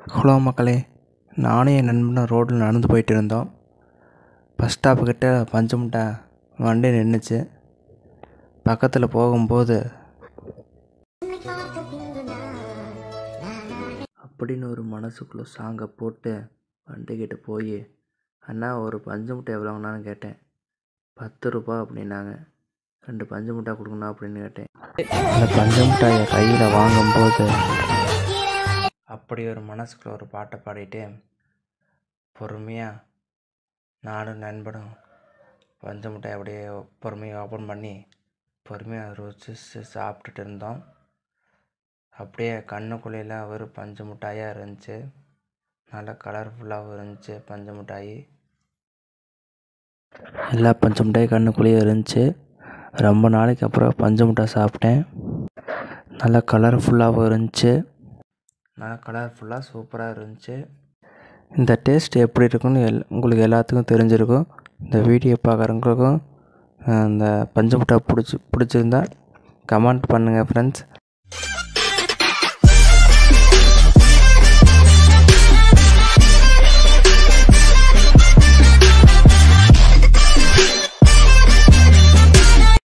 hello மக்களே நானும் என் நண்பனும் ரோட்டில் நடந்து போயிட்டு இருந்தோம் பஸ் ஸ்டாப்பு கிட்ட பஞ்சு முட்டை வண்டி நின்றுச்சு பக்கத்தில் போகும்போது அப்படின்னு ஒரு மனசுக்குள்ளே சாங்கை போட்டு வண்டிக்கிட்ட போய் அண்ணா ஒரு பஞ்சு முட்டை எவ்வளோங்கண்ணான்னு கேட்டேன் பத்து ரூபா அப்படின்னாங்க ரெண்டு பஞ்சு முட்டை கொடுங்கண்ணா அப்படின்னு கேட்டேன் அந்த பஞ்சு மிட்டாயை கையில் வாங்கும்போது அப்படி ஒரு மனசுக்குள்ள ஒரு பாட்டை பாடிட்டு பொறுமையாக நானும் நண்பனும் பஞ்சு மிட்டாய் அப்படியே பொறுமையாக ஓப்பன் பண்ணி பொறுமையாக ருசிச்சு சாப்பிட்டுட்டு இருந்தோம் அப்படியே கண்ணுக்குள்ளேலாம் ஒரு பஞ்சு மிட்டாயாக இருந்துச்சு நல்லா கலர்ஃபுல்லாகவும் இருந்துச்சு பஞ்சு மிட்டாய் எல்லா பஞ்சு மிட்டாயும் கண்ணுக்குள்ளேயே இருந்துச்சு ரொம்ப நாளைக்கு அப்புறம் பஞ்சு மிட்டாய் சாப்பிட்டேன் நல்லா கலர்ஃபுல்லாகவும் இருந்துச்சு நல்லா கலர்ஃபுல்லாக சூப்பராக இருந்துச்சு இந்த டேஸ்ட் எப்படி இருக்குன்னு எல் உங்களுக்கு எல்லாத்துக்கும் தெரிஞ்சிருக்கும் இந்த வீடியோ பார்க்குறவங்களுக்கும் இந்த பஞ்சு மிட்டாய் பிடிச்சி பிடிச்சிருந்தா கமெண்ட் பண்ணுங்கள் ஃப்ரெண்ட்ஸ்